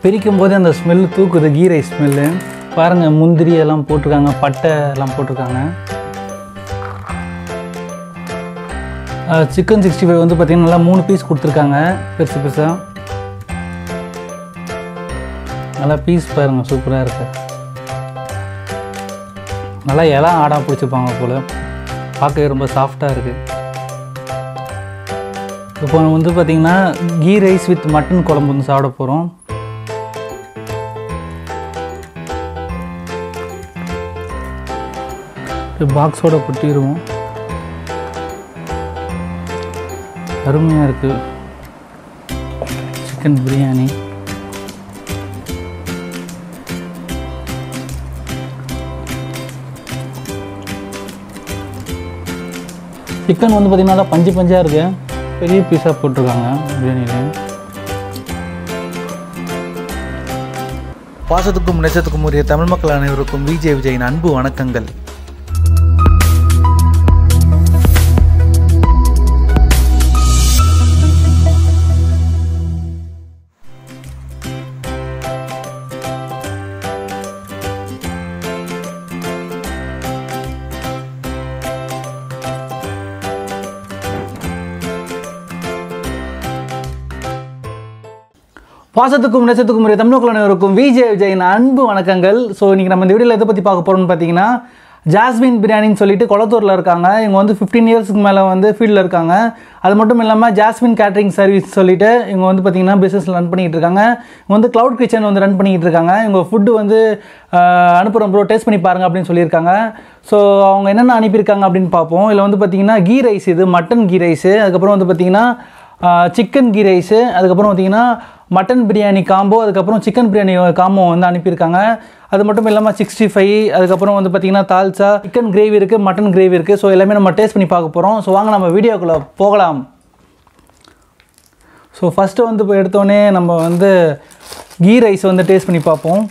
பிரிக்கும் போது அந்த ஸ்மெல் தூக்குது கீ ரைஸ் ஸ்மெல்லு பாருங்கள் முந்திரி எல்லாம் போட்டிருக்காங்க பட்டை எல்லாம் போட்டிருக்காங்க சிக்கன் சிக்ஸ்டி ஃபைவ் வந்து பார்த்திங்கன்னா நல்லா மூணு பீஸ் கொடுத்துருக்காங்க பெருசு பெருசாக நல்லா பீஸ் பாருங்கள் சூப்பராக இருக்கு நல்லா இலம் ஆடா பிடிச்சிப்பாங்க போல் பார்க்கவே ரொம்ப சாஃப்டாக இருக்குது இப்போ வந்து பார்த்திங்கன்னா கீ ரைஸ் வித் மட்டன் குழம்பு வந்து சாப்பிட போகிறோம் பாக்ஸோட கொட்டிடுவோம் அருமையாக இருக்குது சிக்கன் பிரியாணி சிக்கன் வந்து பார்த்திங்கன்னா நல்லா பஞ்சு பஞ்சாக இருக்குது பெரிய பீஸாக போட்டிருக்காங்க பிரியாணியில் பாசத்துக்கும் நேசத்துக்கும் உரிய தமிழ் மக்கள் அனைவருக்கும் விஜய் விஜயின் அன்பு வணக்கங்கள் பாசத்துக்கும் நேசத்துக்கும் உரிய தமிழ் அனைவருக்கும் விஜய் விஜயின் அன்பு வணக்கங்கள் ஸோ இன்றைக்கி நம்ம இந்த வீடியோவில் எதை பற்றி பார்க்க போகிறோம்னு பார்த்தீங்கன்னா ஜாஸ்மின் பிரியாணின்னு சொல்லிட்டு கொளத்தூரில் இருக்காங்க இவங்க வந்து ஃபிஃப்டீன் இயர்ஸ்க்கு மேலே வந்து ஃபீல்டில் இருக்காங்க அது மட்டும் இல்லாமல் ஜாஸ்மின் கேட்ரிங் சர்வீஸ் சொல்லிட்டு இவங்க வந்து பார்த்திங்கன்னா பிஸ்னஸ் ரன் பண்ணிக்கிட்டு இருக்காங்க இவங்க வந்து க்ளவுட் கிச்சன் வந்து ரன் பண்ணிக்கிட்டு இருக்காங்க இவங்க ஃபுட்டு வந்து ஆஹ், அனுப்புகிறோம் ப்ரோ டேஸ்ட் பண்ணி பாருங்க அப்படின்னு சொல்லியிருக்காங்க ஸோ அவங்க என்னென்ன அனுப்பியிருக்காங்க அப்படின்னு பார்ப்போம் இதில் வந்து பார்த்திங்கன்னா கீ ரைஸ் இது மட்டன் கீ ரைஸு அதுக்கப்புறம் வந்து பார்த்திங்கன்னா சிக்கன் கீ ரைஸு அதுக்கப்புறம் பார்த்தீங்கன்னா மட்டன் பிரியாணி காம்போ அதுக்கப்புறம் சிக்கன் பிரியாணி காம்போ வந்து அனுப்பியிருக்காங்க அது மட்டும் இல்லாமல் சிக்ஸ்டி ஃபைவ் அதுக்கப்புறம் வந்து பார்த்திங்கன்னா தால்சா சிக்கன் கிரேவி இருக்குது மட்டன் கிரேவி இருக்குது ஸோ எல்லாமே நம்ம டேஸ்ட் பண்ணி பார்க்க போகிறோம் ஸோ வாங்க நம்ம வீடியோக்குள்ளே போகலாம் ஸோ ஃபஸ்ட்டு வந்து இப்போ எடுத்தோடனே நம்ம வந்து கீ ரைஸ் வந்து டேஸ்ட் பண்ணி பார்ப்போம்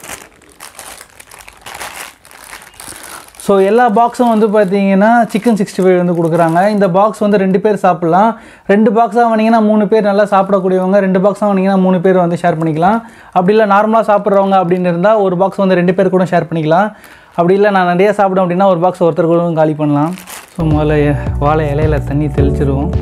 ஸோ எல்லா பாக்ஸும் வந்து பார்த்தீங்கன்னா சிக்கன் சிக்ஸ்டி ஃபைவ் வந்து கொடுக்குறாங்க இந்த பாக்ஸ் வந்து ரெண்டு பேர் சாப்பிட்லாம் ரெண்டு பாக்ஸாக வாங்கினீங்கன்னா மூணு பேர் நல்லா சாப்பிடக்கூடியவங்க ரெண்டு பாக்ஸாக வாங்கினீங்கன்னா மூணு பேர் வந்து ஷேர் பண்ணிக்கலாம் அப்படி இல்லை நார்மலாக சாப்பிட்றவங்க அப்படின்னு இருந்தால் ஒரு பாக்ஸ் வந்து ரெண்டு பேர் கூட ஷேர் பண்ணிக்கலாம் அப்படி இல்லை நான் நிறைய சாப்பிடும் அப்படின்னா ஒரு பாக்ஸ் ஒருத்தர் கூட காலி பண்ணலாம் ஸோ முதல்ல எ- வாழை இலையில தண்ணி தெளிச்சிருவோம்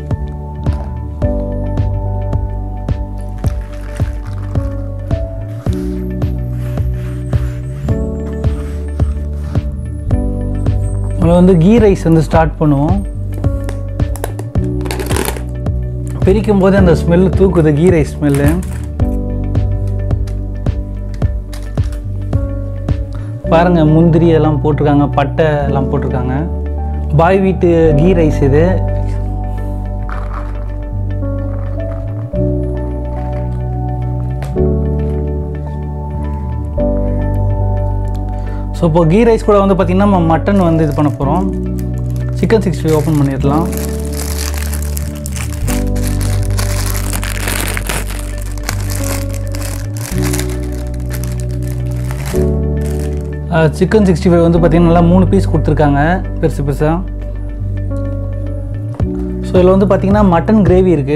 முதல்ல வந்து கீ ரைஸ் வந்து ஸ்டார்ட் பண்ணுவோம் பிரிக்கும் போது அந்த ஸ்மெல் தூக்குது கீ ரைஸ் ஸ்மெல்லு பாருங்க முந்திரி எல்லாம் போட்டிருக்காங்க பட்டை எல்லாம் போட்டிருக்காங்க பாய் வீட்டு கீ ரைஸ் இது ஸோ இப்போ கீ ரைஸ் கூட வந்து பார்த்திங்கன்னா நம்ம மட்டன் வந்து இது பண்ண போகிறோம் சிக்கன் சிக்ஸ்டி ஃபைவ் ஓப்பன் பண்ணிடலாம் சிக்கன் சிக்ஸ்டி ஃபைவ் வந்து பார்த்திங்கன்னா நல்லா மூணு பீஸ் கொடுத்துருக்காங்க பெருசு பெருசாக ஸோ இதில் வந்து பார்த்திங்கன்னா மட்டன் கிரேவி இருக்குது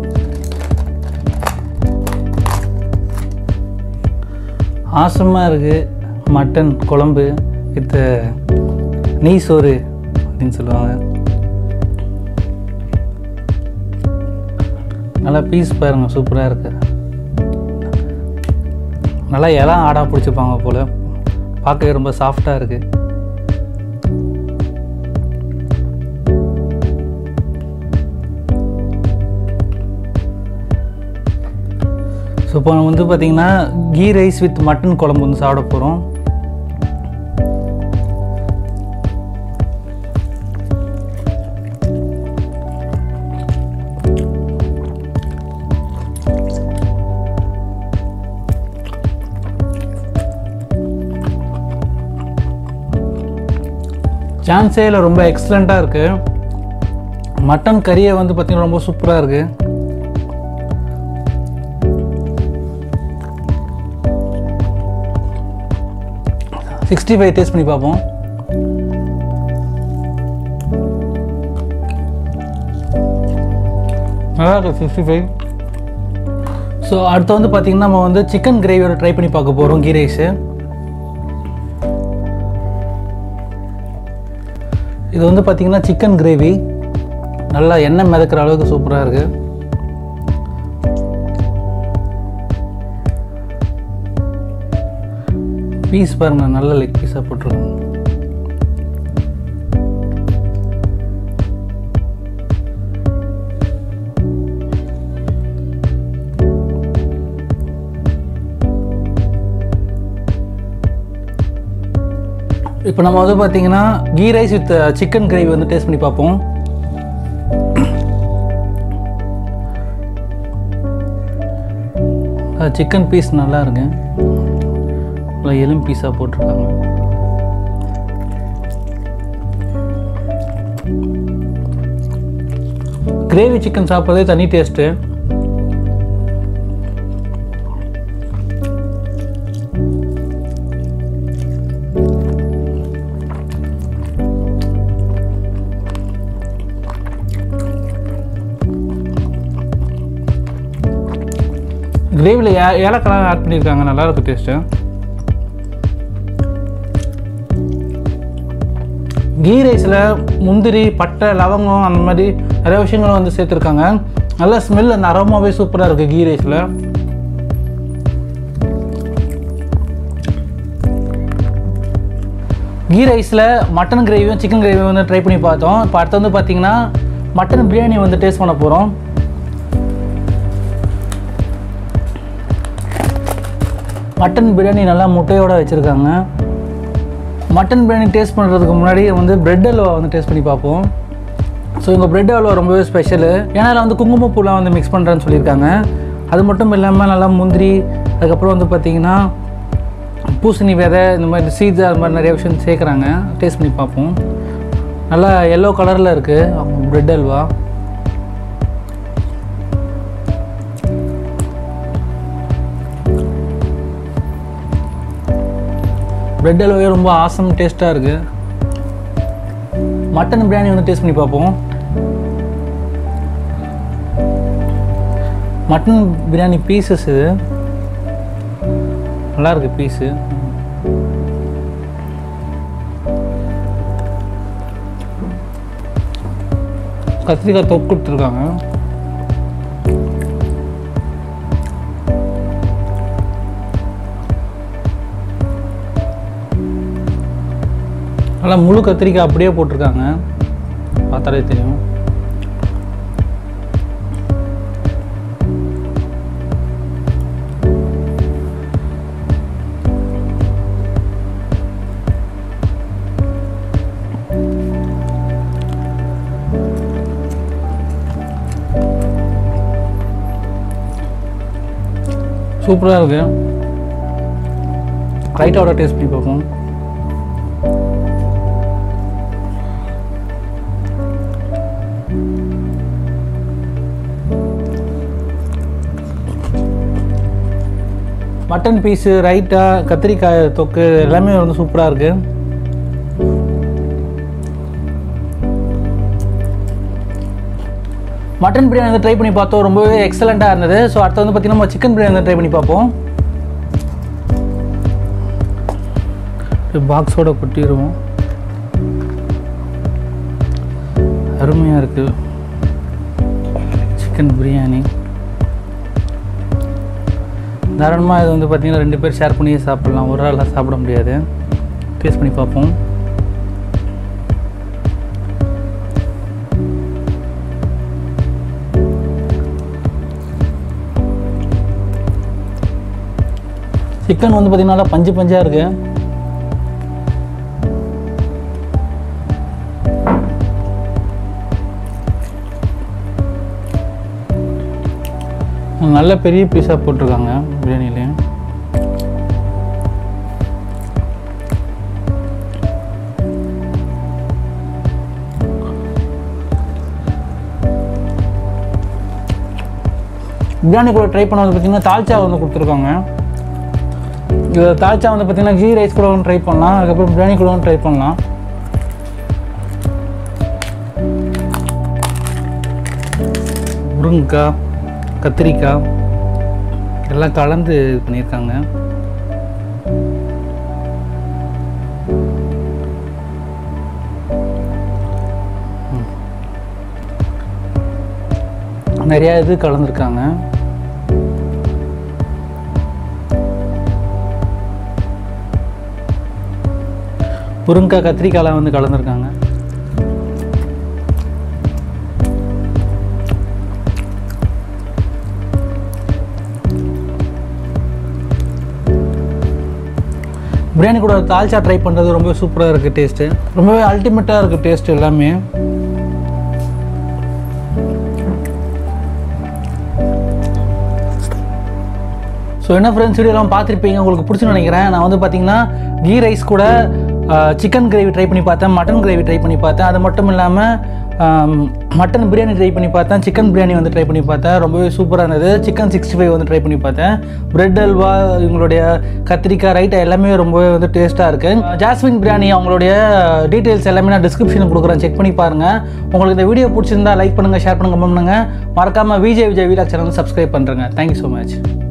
ஆசமாக இருக்குது மட்டன் குழம்பு வித் நெய் சோறு அப்படின்னு சொல்லுவாங்க நல்லா பீஸ் பாருங்க சூப்பராக இருக்கு நல்லா இலம் ஆடா பிடிச்சிப்பாங்க போல் பார்க்கவே ரொம்ப சாஃப்டாக இருக்குது ஸோ இப்போ நம்ம வந்து பார்த்திங்கன்னா கீ ரைஸ் வித் மட்டன் குழம்பு வந்து சாப்பிட போகிறோம் சான்ஸே இல்லை ரொம்ப எக்ஸலண்ட்டாக இருக்குது மட்டன் கறியை வந்து பார்த்திங்கன்னா ரொம்ப சூப்பராக இருக்குது சிக்ஸ்டி ஃபைவ் டேஸ்ட் பண்ணி பார்ப்போம் நல்லா இருக்கு சிக்ஸ்டி ஃபைவ் ஸோ அடுத்து வந்து பார்த்திங்கன்னா நம்ம வந்து சிக்கன் கிரேவியோட ட்ரை பண்ணி பார்க்க போகிறோம் கீ ரைஸு இது வந்து பார்த்திங்கன்னா சிக்கன் கிரேவி நல்லா எண்ணெய் மிதக்கிற அளவுக்கு சூப்பராக இருக்குது பீஸ் பாருங்க நல்ல லெக் பீஸாக போட்டிருக்கோம் இப்போ நம்ம வந்து பார்த்தீங்கன்னா ghee rice with chicken gravy வந்து டேஸ்ட் பண்ணி பார்ப்போம் சிக்கன் பீஸ் நல்லா இருக்கு நல்லா எலும் பீஸாக போட்டிருக்காங்க கிரேவி சிக்கன் சாப்பிட்றதே தனி டேஸ்ட்டு கிரேவியில் ஏ ஏலக்காய் ஆட் பண்ணியிருக்காங்க நல்லா இருக்கு டேஸ்ட்டு கீ ரைஸில் முந்திரி பட்டை லவங்கம் அந்த மாதிரி நிறைய விஷயங்களும் வந்து சேர்த்துருக்காங்க நல்ல ஸ்மெல் அந்த அரோமாவே சூப்பராக இருக்குது கீ ரைஸில் கீ ரைஸில் மட்டன் கிரேவியும் சிக்கன் கிரேவியும் வந்து ட்ரை பண்ணி பார்த்தோம் இப்போ அடுத்து வந்து பார்த்தீங்கன்னா மட்டன் பிரியாணி வந்து டேஸ்ட் பண்ண போகிறோம் மட்டன் பிரியாணி நல்லா முட்டையோடு வச்சுருக்காங்க மட்டன் பிரியாணி டேஸ்ட் பண்ணுறதுக்கு முன்னாடி வந்து பிரெட் அல்வா வந்து டேஸ்ட் பண்ணி பார்ப்போம் ஸோ இங்கே பிரெட் அல்வா ரொம்பவே ஸ்பெஷலு ஏன்னா அதில் வந்து குங்குமப்பூலாம் வந்து மிக்ஸ் பண்ணுறேன்னு சொல்லியிருக்காங்க அது மட்டும் இல்லாமல் நல்லா முந்திரி அதுக்கப்புறம் வந்து பார்த்திங்கன்னா பூசணி விதை இந்த மாதிரி சீட்ஸ் அது மாதிரி நிறைய விஷயம் சேர்க்குறாங்க டேஸ்ட் பண்ணி பார்ப்போம் நல்லா எல்லோ கலரில் இருக்குது பிரெட் அல்வா பிரெட் அல்வாவே ரொம்ப ஆசம் டேஸ்ட்டாக இருக்குது மட்டன் பிரியாணி வந்து டேஸ்ட் பண்ணி பார்ப்போம் மட்டன் பிரியாணி பீசஸ் இது நல்லா இருக்கு பீஸு கத்திரிக்காய் தொக்கு கொடுத்துருக்காங்க நல்லா முழு கத்திரிக்காய் அப்படியே போட்டிருக்காங்க பார்த்தாலே தெரியும் சூப்பராக இருக்கு ரைட்டாவோட டேஸ்ட் பண்ணி பார்ப்போம் மட்டன் பீஸு ரைட்டா கத்திரிக்காய் தொக்கு எல்லாமே வந்து சூப்பராக இருக்குது மட்டன் பிரியாணி வந்து ட்ரை பண்ணி பார்த்தோம் ரொம்பவே எக்ஸலண்ட்டாக இருந்தது ஸோ அடுத்து வந்து பார்த்திங்கன்னா நம்ம சிக்கன் பிரியாணி வந்து ட்ரை பண்ணி பார்ப்போம் பாக்ஸோட கொட்டிடுவோம் அருமையாக இருக்குது சிக்கன் பிரியாணி தாராளமாக இது வந்து பார்த்திங்கன்னா ரெண்டு பேர் ஷேர் பண்ணியே சாப்பிட்லாம் ஒரு ஆளாக சாப்பிட முடியாது டேஸ்ட் பண்ணி பார்ப்போம் சிக்கன் வந்து பார்த்திங்கன்னா நல்லா பஞ்சு பஞ்சாக இருக்குது நல்ல பெரிய பீஸாக போட்டிருக்காங்க பிரியாணிலே பிரியாணி கூட ட்ரை பண்ணது பார்த்தீங்கன்னா தால்ச்சா வந்து கொடுத்துருக்காங்க இது தால்ச்சா வந்து பார்த்தீங்கன்னா கீ ரைஸ் கூட ட்ரை பண்ணலாம் அதுக்கப்புறம் பிரியாணி கூட ட்ரை பண்ணலாம் முருங்கைக்காய் கத்திரிக்காய் எல்லாம் கலந்து இது பண்ணியிருக்காங்க ம். நிறையா இது கலந்துருக்காங்க முருங்கைக்காய் கத்திரிக்காய்லாம் வந்து கலந்துருக்காங்க பிரியாணி கூட தால்ச்சா ட்ரை பண்ணுறது ரொம்ப சூப்பராக இருக்குது டேஸ்ட்டு ரொம்பவே அல்டிமேட்டாக இருக்குது டேஸ்ட் எல்லாமே ஸோ என்ன ஃப்ரெண்ட்ஸ் வீடியோலாம் பார்த்துருப்பீங்க உங்களுக்கு பிடிச்சுன்னு நினைக்கிறேன் நான் வந்து பார்த்தீங்கன்னா கீ ரைஸ் கூட சிக்கன் கிரேவி ட்ரை பண்ணி பார்த்தேன் மட்டன் கிரேவி ட்ரை பண்ணி பார்த்தேன் அது மட்டும் இல்லாமல் மட்டன் பிரியாணி ட்ரை பண்ணி பார்த்தேன் சிக்கன் பிரியாணி வந்து ட்ரை பண்ணி பார்த்தேன் ரொம்பவே சூப்பராக இருந்தது சிக்கன் சிக்ஸ்டி ஃபைவ் வந்து ட்ரை பண்ணி பார்த்தேன் பிரெட் அல்வா இவங்களுடைய கத்திரிக்காய் ரைட்டா எல்லாமே ரொம்பவே வந்து டேஸ்ட்டாக இருக்குது ஜாஸ்மின் பிரியாணி அவங்களுடைய டீட்டெயில்ஸ் எல்லாமே நான் டிஸ்கிரிப்ஷனில் கொடுக்குறேன் செக் பண்ணி பாருங்கள் உங்களுக்கு இந்த வீடியோ பிடிச்சிருந்தா லைக் பண்ணுங்கள் ஷேர் பண்ணுங்கள் கமெண்ட் பண்ணுங்கள் மறக்காமல் Vijay Vijay vlog channel subscribe பண்ணுறேங்க தேங்க்யூ ஸோ மச்